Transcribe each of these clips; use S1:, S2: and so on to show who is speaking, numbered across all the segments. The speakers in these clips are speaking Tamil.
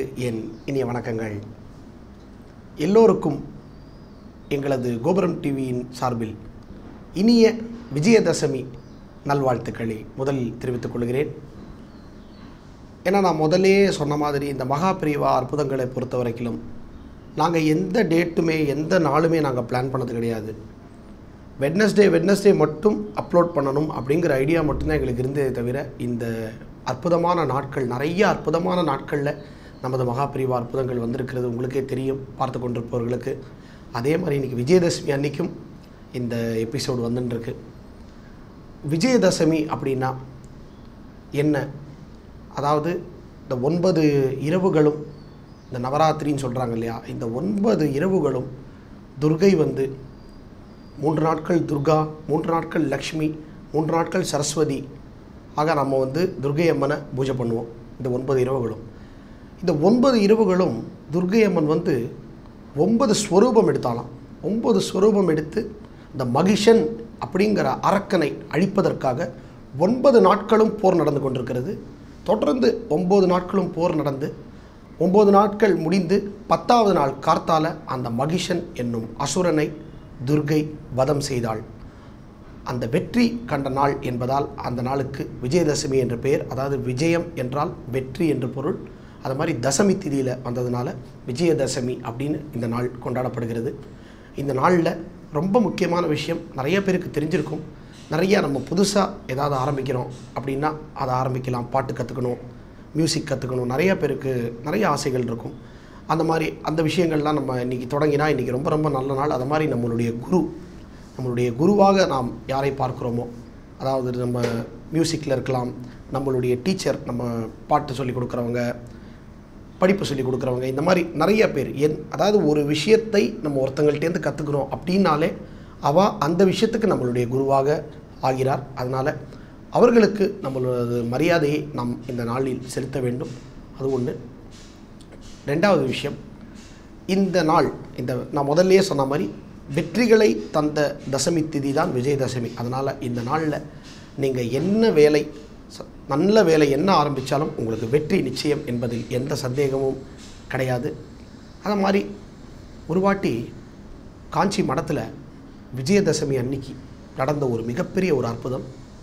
S1: என் இனிய வணக்கங்கள் எல்லோருக்கும் எங்களது கோபுரம் டிவியின் சார்பில் இனிய விஜயதசமி நல்வாழ்த்துக்களை முதலில் தெரிவித்துக் கொள்கிறேன் ஏன்னா நான் முதலே சொன்ன மாதிரி இந்த மகா பிரிவா அற்புதங்களை பொறுத்த வரைக்கும் நாங்கள் எந்த டேட்டுமே எந்த நாளுமே நாங்கள் பிளான் பண்ணது கிடையாது வெட்னஸ்டே வெட்னஸ்டே மட்டும் அப்லோட் பண்ணணும் அப்படிங்கிற ஐடியா மட்டும்தான் எங்களுக்கு இருந்ததே தவிர இந்த அற்புதமான நாட்கள் நிறைய அற்புதமான நாட்களில் நமது மகாபிரிவா அற்புதங்கள் வந்திருக்கிறது உங்களுக்கே தெரியும் பார்த்து கொண்டிருப்பவர்களுக்கு அதே மாதிரி இன்றைக்கி விஜயதசமி அன்னைக்கும் இந்த எபிசோடு வந்துட்டுருக்கு விஜயதசமி அப்படின்னா என்ன அதாவது இந்த ஒன்பது இரவுகளும் இந்த நவராத்திரின்னு சொல்கிறாங்க இல்லையா இந்த ஒன்பது இரவுகளும் துர்கை வந்து மூன்று நாட்கள் துர்கா மூன்று நாட்கள் லக்ஷ்மி மூன்று நாட்கள் சரஸ்வதி ஆக நம்ம வந்து துர்கை அம்மனை பூஜை பண்ணுவோம் இந்த ஒன்பது இரவுகளும் இந்த ஒன்பது இரவுகளும் துர்கை அம்மன் வந்து ஒன்பது ஸ்வரூபம் எடுத்தாலாம் ஒன்பது ஸ்வரூபம் எடுத்து இந்த மகிஷன் அப்படிங்கிற அரக்கனை அழிப்பதற்காக ஒன்பது நாட்களும் போர் நடந்து கொண்டிருக்கிறது தொடர்ந்து ஒம்பது நாட்களும் போர் நடந்து ஒம்பது நாட்கள் முடிந்து பத்தாவது நாள் கார்த்தால அந்த மகிஷன் என்னும் அசுரனை துர்கை வதம் செய்தாள் அந்த வெற்றி கண்ட நாள் என்பதால் அந்த நாளுக்கு விஜயதசமி என்ற பெயர் அதாவது விஜயம் என்றால் வெற்றி என்று பொருள் அது மாதிரி தசமி திதியில் வந்ததுனால விஜயதசமி அப்படின்னு இந்த நாள் கொண்டாடப்படுகிறது இந்த நாளில் ரொம்ப முக்கியமான விஷயம் நிறைய பேருக்கு தெரிஞ்சிருக்கும் நிறைய நம்ம புதுசாக ஏதாவது ஆரம்பிக்கிறோம் அப்படின்னா அதை ஆரம்பிக்கலாம் பாட்டு கற்றுக்கணும் மியூசிக் கற்றுக்கணும் நிறைய பேருக்கு நிறைய ஆசைகள் இருக்கும் அந்த மாதிரி அந்த விஷயங்கள்லாம் நம்ம இன்றைக்கி தொடங்கினா இன்றைக்கி ரொம்ப ரொம்ப நல்ல நாள் அது மாதிரி நம்மளுடைய குரு நம்மளுடைய குருவாக நாம் யாரை பார்க்குறோமோ அதாவது நம்ம மியூசிக்கில் இருக்கலாம் நம்மளுடைய டீச்சர் நம்ம பாட்டு சொல்லி கொடுக்குறவங்க படிப்பு சொல்லி கொடுக்குறவங்க இந்த மாதிரி நிறைய பேர் என் அதாவது ஒரு விஷயத்தை நம்ம ஒருத்தங்கள்ட்டேருந்து கற்றுக்குறோம் அப்படின்னாலே அவள் அந்த விஷயத்துக்கு நம்மளுடைய குருவாக ஆகிறார் அதனால் அவர்களுக்கு நம்மளது மரியாதையை நாம் இந்த நாளில் செலுத்த வேண்டும் அது ஒன்று ரெண்டாவது விஷயம் இந்த நாள் இந்த நான் முதல்லயே சொன்ன மாதிரி வெற்றிகளை தந்த தசமி திதி தான் விஜயதசமி அதனால் இந்த நாளில் நீங்கள் என்ன வேலை ச- நல்ல வேலை என்ன ஆரம்பித்தாலும் உங்களுக்கு வெற்றி நிச்சயம் என்பதில் எந்த சந்தேகமும் கிடையாது அது மாதிரி ஒரு வாட்டி காஞ்சி மடத்தில் விஜயதசமி அன்னைக்கு நடந்த ஒரு மிகப்பெரிய ஒரு அற்புதம்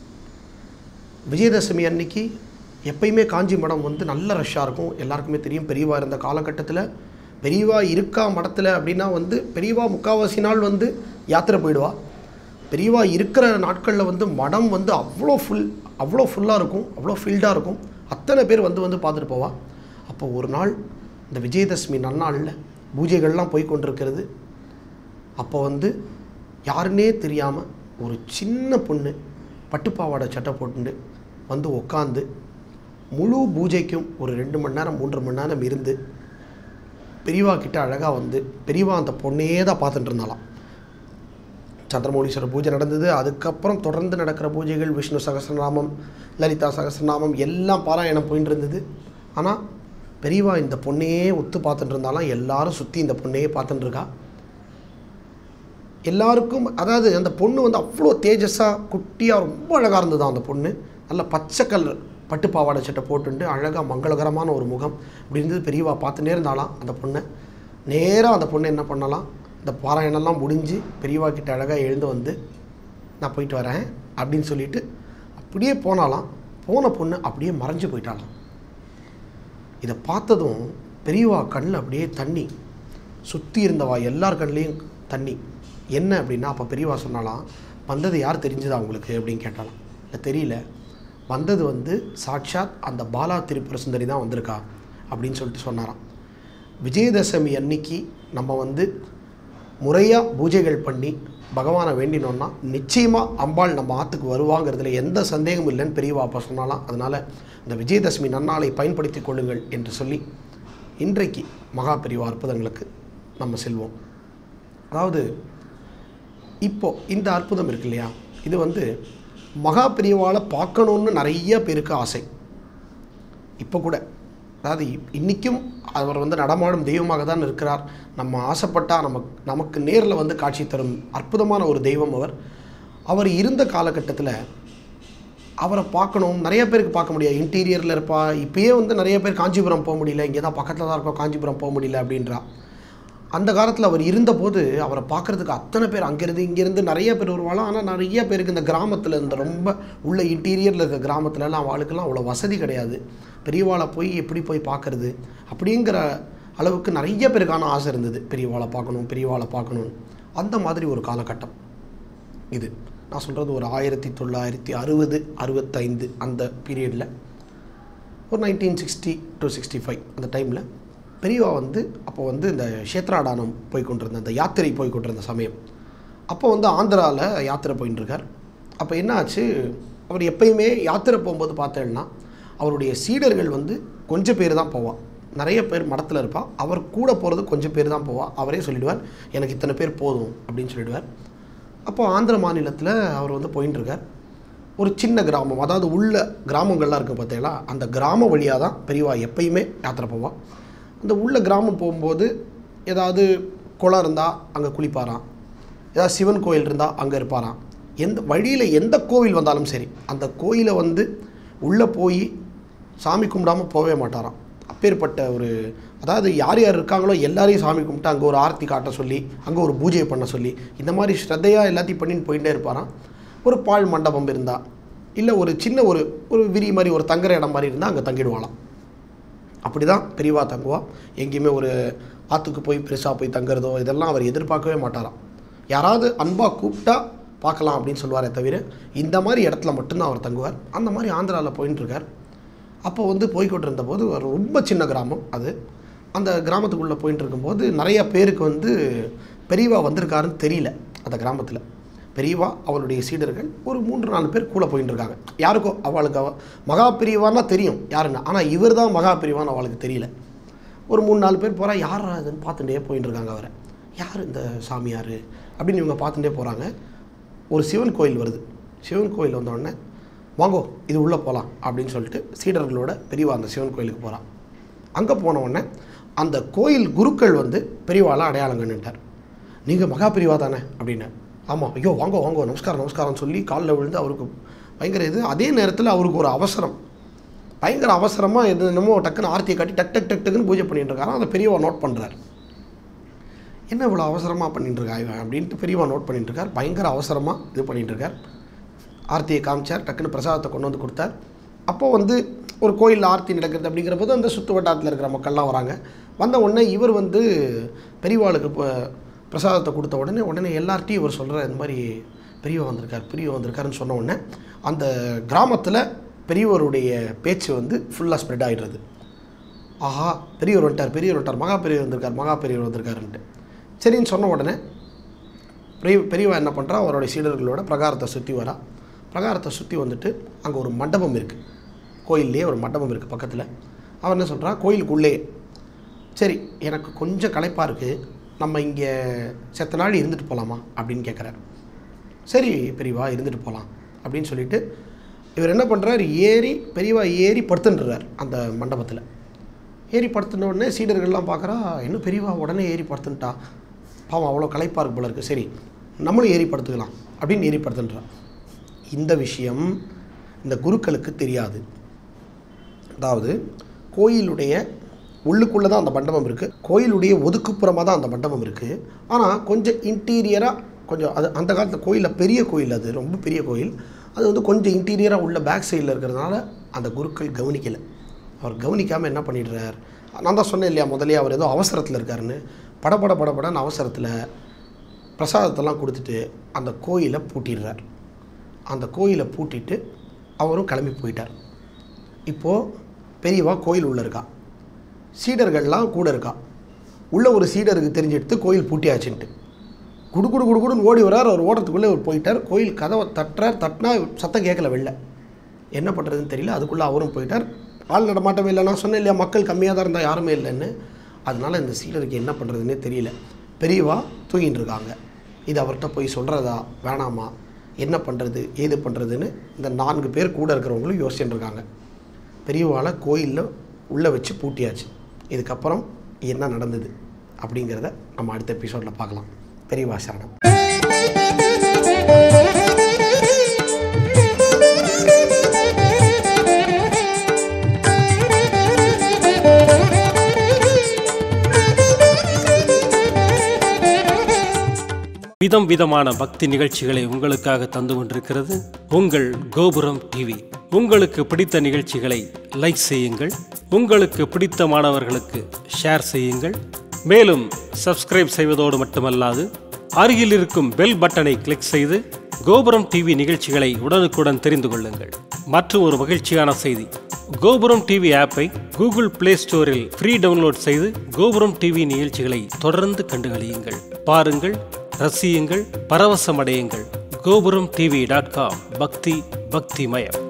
S1: விஜயதசமி அன்னைக்கு எப்பயுமே காஞ்சி மடம் வந்து நல்ல ரஷ்ஷாக இருக்கும் எல்லாருக்குமே தெரியும் பெரியவா இருந்த காலகட்டத்தில் பெரியவா இருக்கா மடத்தில் அப்படின்னா வந்து பெரியவா முக்காவாசி நாள் வந்து யாத்திரை போயிடுவா பெரியவா இருக்கிற நாட்களில் வந்து மடம் வந்து அவ்வளோ ஃபுல் அவ்வளோ ஃபுல்லாக இருக்கும் அவ்வளோ ஃபீல்டாக இருக்கும் அத்தனை பேர் வந்து வந்து பார்த்துட்டு போவா அப்போ ஒரு நாள் இந்த விஜயதசமி நன்னாளில் பூஜைகள்லாம் போய் கொண்டிருக்கிறது அப்போ வந்து யாருன்னே தெரியாமல் ஒரு சின்ன பொண்ணு பட்டுப்பாவாடை சட்டை போட்டுண்டு வந்து உக்காந்து முழு பூஜைக்கும் ஒரு ரெண்டு மணி நேரம் மூன்று மணி நேரம் இருந்து பெரியவா கிட்ட அழகாக வந்து பெரியவா அந்த பொண்ணையே தான் பார்த்துட்டு இருந்தாலாம் சந்திரமௌலீஸ்வரர் பூஜை நடந்தது அதுக்கப்புறம் தொடர்ந்து நடக்கிற பூஜைகள் விஷ்ணு சகஸ்ரநாமம் லலிதா சகஸ்ரநாமம் எல்லாம் பாராயணம் போயின்னு இருந்தது ஆனால் பெரியவா இந்த பொண்ணையே ஒத்து பார்த்துட்டு இருந்தாலும் எல்லாரும் சுற்றி இந்த பொண்ணையே பார்த்துட்டு இருக்கா எல்லாருக்கும் அதாவது அந்த பொண்ணு வந்து அவ்வளோ தேஜஸாக குட்டியாக ரொம்ப அழகாக இருந்தது அந்த பொண்ணு நல்ல பச்சை கலர் பட்டு பாவாடை சட்டை போட்டுண்டு அழகாக மங்களகரமான ஒரு முகம் இப்படி இருந்தது பெரியவா பார்த்துட்டே இருந்தாலாம் அந்த பொண்ணை நேராக அந்த பொண்ணு என்ன பண்ணலாம் இந்த பாராயணம்லாம் முடிஞ்சு பெரியவா கிட்ட அழகாக எழுந்து வந்து நான் போயிட்டு வரேன் அப்படின்னு சொல்லிட்டு அப்படியே போனாலாம் போன பொண்ணு அப்படியே மறைஞ்சு போயிட்டாலாம் இதை பார்த்ததும் பெரியவா கண்ணில் அப்படியே தண்ணி சுற்றி இருந்தவா எல்லார் கண்ணிலையும் தண்ணி என்ன அப்படின்னா அப்போ பெரியவா சொன்னாலாம் வந்தது யார் தெரிஞ்சதா உங்களுக்கு அப்படின்னு கேட்டாலாம் இல்லை தெரியல வந்தது வந்து சாட்சாத் அந்த பாலா திரிபுர சுந்தரி தான் வந்திருக்கா அப்படின்னு சொல்லிட்டு சொன்னாராம் விஜயதசமி அன்னைக்கு நம்ம வந்து முறையாக பூஜைகள் பண்ணி பகவானை வேண்டினோம்னா நிச்சயமாக அம்பாள் நம்ம ஆற்றுக்கு வருவாங்கிறதுல எந்த சந்தேகமும் இல்லைன்னு பெரியவா அப்போ சொன்னாலாம் அதனால் இந்த விஜயதசமி நன்னாளை பயன்படுத்தி கொள்ளுங்கள் என்று சொல்லி இன்றைக்கு மகா பெரியவா அற்புதங்களுக்கு நம்ம செல்வோம் அதாவது இப்போ இந்த அற்புதம் இருக்கு இல்லையா இது வந்து மகா பெரியவாளை பார்க்கணுன்னு நிறைய பேருக்கு ஆசை இப்போ கூட அதாவது இப்- இன்னிக்கும் அவர் வந்து நடமாடும் தெய்வமாக தான் இருக்கிறார் நம்ம ஆசைப்பட்டால் நமக்கு நமக்கு நேரில் வந்து காட்சி தரும் அற்புதமான ஒரு தெய்வம் அவர் அவர் இருந்த காலகட்டத்தில் அவரை பார்க்கணும் நிறைய பேருக்கு பார்க்க முடியாது இன்டீரியரில் இருப்பா இப்பயே வந்து நிறைய பேர் காஞ்சிபுரம் போக முடியல இங்கே தான் பக்கத்தில் தான் இருக்கோம் காஞ்சிபுரம் போக முடியல அப்படின்றா அந்த காலத்தில் அவர் இருந்தபோது அவரை பார்க்குறதுக்கு அத்தனை பேர் அங்கேருந்து இங்கேருந்து நிறைய பேர் வருவாங்க ஆனால் நிறைய பேருக்கு இந்த கிராமத்தில் இந்த ரொம்ப உள்ள இன்டீரியரில் இருக்க கிராமத்துலலாம் அவளுக்கெல்லாம் அவ்வளோ வசதி கிடையாது பெரியவாளை போய் எப்படி போய் பார்க்கறது அப்படிங்கிற அளவுக்கு நிறைய பேருக்கான ஆசை இருந்தது பெரியவாளை பார்க்கணும் பெரியவாளை பார்க்கணும் அந்த மாதிரி ஒரு காலகட்டம் இது நான் சொல்கிறது ஒரு ஆயிரத்தி தொள்ளாயிரத்தி அறுபது அறுபத்தைந்து அந்த பீரியடில் ஒரு nineteen sixty two sixty five அந்த டைமில் பெரியவா வந்து அப்போ வந்து இந்த க்ஷேத்ராடானம் போய் கொண்டிருந்த அந்த யாத்திரை போய் கொண்டிருந்த சமயம் அப்போ வந்து ஆந்திராவில் யாத்திரை போயின்னு இருக்கார் அப்போ என்ன ஆச்சு அவர் எப்பயுமே யாத்திரை போகும்போது பார்த்தேன்னா அவருடைய சீடர்கள் வந்து கொஞ்சம் பேர் தான் போவான் நிறைய பேர் மடத்தில் இருப்பா அவர் கூட போகிறது கொஞ்சம் பேர் தான் போவா அவரே சொல்லிடுவார் எனக்கு இத்தனை பேர் போதும் அப்படின்னு சொல்லிடுவார் அப்போ ஆந்திர மாநிலத்தில் அவர் வந்து போயின்னு இருக்கார் ஒரு சின்ன கிராமம் அதாவது உள்ள கிராமங்கள்லாம் இருக்குது பார்த்தீங்களா அந்த கிராம வழியாக தான் பெரியவா எப்பயுமே யாத்திரை போவான் அந்த உள்ள கிராமம் போகும்போது ஏதாவது குளம் இருந்தால் அங்கே குளிப்பாராம் ஏதாவது சிவன் கோயில் இருந்தால் அங்கே இருப்பாராம் எந்த வழியில் எந்த கோவில் வந்தாலும் சரி அந்த கோயிலை வந்து உள்ளே போய் சாமி கும்பிடாமல் போகவே மாட்டாராம் அப்பேற்பட்ட ஒரு அதாவது யார் யார் இருக்காங்களோ எல்லாரையும் சாமி கும்பிட்டு அங்கே ஒரு ஆர்த்தி காட்ட சொல்லி அங்கே ஒரு பூஜையை பண்ண சொல்லி இந்த மாதிரி ஸ்ரத்தையாக எல்லாத்தையும் பண்ணின்னு போயிட்டே இருப்பாராம் ஒரு பால் மண்டபம் இருந்தால் இல்லை ஒரு சின்ன ஒரு ஒரு விரி மாதிரி ஒரு தங்குற இடம் மாதிரி இருந்தால் அங்கே தங்கிடுவாளாம் அப்படி தான் பெரியவா தங்குவா எங்கேயுமே ஒரு ஆற்றுக்கு போய் பெருசாக போய் தங்குறதோ இதெல்லாம் அவர் எதிர்பார்க்கவே மாட்டாராம் யாராவது அன்பாக கூப்பிட்டா பார்க்கலாம் அப்படின்னு சொல்லுவாரே தவிர இந்த மாதிரி இடத்துல மட்டும்தான் அவர் தங்குவார் அந்த மாதிரி ஆந்திராவில் போயின்னு இருக்கார் அப்போ வந்து போய்கிட்டு இருந்தபோது ஒரு ரொம்ப சின்ன கிராமம் அது அந்த கிராமத்துக்குள்ளே போயிட்டு இருக்கும்போது நிறைய பேருக்கு வந்து பெரியவா வந்திருக்காருன்னு தெரியல அந்த கிராமத்தில் பெரியவா அவளுடைய சீடர்கள் ஒரு மூன்று நாலு பேர் கூட போயிட்டு இருக்காங்க யாருக்கோ அவளுக்கு அவ மகா பெரியவான்னா தெரியும் யாருன்னு ஆனால் இவர் தான் மகா பெரியவான்னு அவளுக்கு தெரியல ஒரு மூணு நாலு பேர் போகிறா யார் அதுன்னு பார்த்துட்டே போயிட்டு இருக்காங்க அவரை யார் இந்த சாமியார் அப்படின்னு இவங்க பார்த்துட்டே போகிறாங்க ஒரு சிவன் கோயில் வருது சிவன் கோயில் வந்த உடனே வாங்கோ இது உள்ளே போகலாம் அப்படின்னு சொல்லிட்டு சீடர்களோட பெரியவா அந்த சிவன் கோயிலுக்கு போகிறான் அங்கே போன உடனே அந்த கோயில் குருக்கள் வந்து பெரியவாளை அடையாளம் கண்டுட்டார் நீங்கள் மகா பெரியவா தானே அப்படின்னு ஆமாம் ஐயோ வாங்கோ வாங்கோ நமஸ்காரம் நமஸ்காரம் சொல்லி காலில் விழுந்து அவருக்கு பயங்கர இது அதே நேரத்தில் அவருக்கு ஒரு அவசரம் பயங்கர அவசரமாக எது என்னமோ டக்குன்னு ஆர்த்தியை காட்டி டக் டக் டக் டக்குன்னு பூஜை பண்ணிட்டு இருக்காராம் அதை பெரியவா நோட் பண்ணுறாரு என்ன இவ்வளோ அவசரமாக பண்ணிட்டு இருக்கா இவன் அப்படின்ட்டு பெரியவா நோட் பண்ணிட்டு இருக்கார் பயங்கர அவசரமாக இது பண்ணிட்டு இருக்கார் ஆர்த்தியை காமிச்சார் டக்குன்னு பிரசாதத்தை கொண்டு வந்து கொடுத்தார் அப்போ வந்து ஒரு கோயிலில் ஆர்த்தி நடக்கிறது அப்படிங்கிற போது அந்த சுற்று வட்டாரத்தில் இருக்கிற மக்கள்லாம் வராங்க வந்த உடனே இவர் வந்து பெரியவாளுக்கு இப்போ பிரசாதத்தை கொடுத்த உடனே உடனே எல்லார்ட்டையும் இவர் சொல்கிற இந்த மாதிரி பெரியவா வந்திருக்கார் பெரியவா வந்திருக்காருன்னு சொன்ன உடனே அந்த கிராமத்தில் பெரியவருடைய பேச்சு வந்து ஃபுல்லாக ஸ்ப்ரெட் ஆகிடுறது ஆஹா பெரியவர் வந்துட்டார் பெரியவர் வந்துட்டார் மகா பெரியவர் வந்திருக்கார் மகா பெரியவர் வந்திருக்காருன்ட்டு சரின்னு சொன்ன உடனே பெரிய பெரியவா என்ன பண்ணுறா அவருடைய சீடர்களோட பிரகாரத்தை சுற்றி வரா பிரகாரத்தை சுற்றி வந்துட்டு அங்கே ஒரு மண்டபம் இருக்குது கோயில்லையே ஒரு மண்டபம் இருக்குது பக்கத்தில் அவன் என்ன சொல்கிறா கோயிலுக்குள்ளே சரி எனக்கு கொஞ்சம் களைப்பாக இருக்குது நம்ம இங்கே செத்த நாள் இருந்துட்டு போகலாமா அப்படின்னு கேட்குறாரு சரி பெரியவா இருந்துட்டு போகலாம் அப்படின்னு சொல்லிட்டு இவர் என்ன பண்ணுறாரு ஏறி பெரியவா ஏறி படுத்துன்றார் அந்த மண்டபத்தில் ஏறி படுத்துன உடனே சீடர்கள்லாம் பார்க்குறா இன்னும் பெரியவா உடனே ஏறி படுத்துன்ட்டா பாவம் அவ்வளோ களைப்பாக இருக்கு போல இருக்குது சரி நம்மளும் ஏறி படுத்துக்கலாம் அப்படின்னு ஏறி படுத்துன்றா இந்த விஷயம் இந்த குருக்களுக்கு தெரியாது அதாவது கோயிலுடைய உள்ளுக்குள்ளே தான் அந்த மண்டபம் இருக்குது கோயிலுடைய ஒதுக்குப்புறமாக தான் அந்த மண்டபம் இருக்குது ஆனால் கொஞ்சம் இன்டீரியராக கொஞ்சம் அது அந்த காலத்தில் கோயிலில் பெரிய கோயில் அது ரொம்ப பெரிய கோயில் அது வந்து கொஞ்சம் இன்டீரியராக உள்ள பேக் சைடில் இருக்கிறதுனால அந்த குருக்கள் கவனிக்கலை அவர் கவனிக்காமல் என்ன பண்ணிடுறார் நான் தான் சொன்னேன் இல்லையா முதலே அவர் ஏதோ அவசரத்தில் இருக்காருன்னு படபட படபடன்னு அவசரத்தில் பிரசாதத்தெல்லாம் கொடுத்துட்டு அந்த கோயிலை பூட்டிடுறார் அந்த கோயிலை பூட்டிட்டு அவரும் கிளம்பி போயிட்டார் இப்போது பெரியவா கோயில் உள்ளே இருக்கா சீடர்கள்லாம் கூட இருக்கா உள்ள ஒரு சீடருக்கு தெரிஞ்செடுத்து கோயில் பூட்டியாச்சுன்ட்டு குடு குடு குடு குடுன்னு ஓடி வரார் அவர் ஓடுறதுக்குள்ளே அவர் போயிட்டார் கோயில் கதவை தட்டுறார் தட்டினா சத்தம் கேட்கல வெளில என்ன பண்ணுறதுன்னு தெரியல அதுக்குள்ளே அவரும் போயிட்டார் ஆள் நடமாட்டமே இல்லை நான் சொன்னேன் இல்லையா மக்கள் கம்மியாக தான் இருந்தால் யாருமே இல்லைன்னு அதனால இந்த சீடருக்கு என்ன பண்ணுறதுன்னே தெரியல பெரியவா தூங்கிட்டு இருக்காங்க இது அவர்கிட்ட போய் சொல்கிறதா வேணாமா என்ன பண்ணுறது ஏது பண்ணுறதுன்னு இந்த நான்கு பேர் கூட இருக்கிறவங்களும் யோசிச்சுட்டு இருக்காங்க பெரியவாளை கோயிலில் உள்ளே வச்சு பூட்டியாச்சு இதுக்கப்புறம் என்ன நடந்தது அப்படிங்கிறத நம்ம அடுத்த எபிசோடில் பார்க்கலாம் பெரியவா சரணம்
S2: விதம் விதமான பக்தி நிகழ்ச்சிகளை உங்களுக்காக தந்து கொண்டிருக்கிறது உங்கள் கோபுரம் டிவி உங்களுக்கு பிடித்த நிகழ்ச்சிகளை லைக் செய்யுங்கள் உங்களுக்கு பிடித்த மாணவர்களுக்கு ஷேர் செய்யுங்கள் மேலும் சப்ஸ்கிரைப் செய்வதோடு மட்டுமல்லாது அருகில் இருக்கும் பெல் பட்டனை கிளிக் செய்து கோபுரம் டிவி நிகழ்ச்சிகளை உடனுக்குடன் தெரிந்து கொள்ளுங்கள் மற்றும் ஒரு மகிழ்ச்சியான செய்தி கோபுரம் டிவி ஆப்பை கூகுள் பிளே ஸ்டோரில் ஃப்ரீ டவுன்லோட் செய்து கோபுரம் டிவி நிகழ்ச்சிகளை தொடர்ந்து கண்டுகளியுங்கள் பாருங்கள் ரசியுங்கள் பரவசமடையுங்கள் கோபுரம் டிவி டாட் காம் பக்தி பக்திமயம்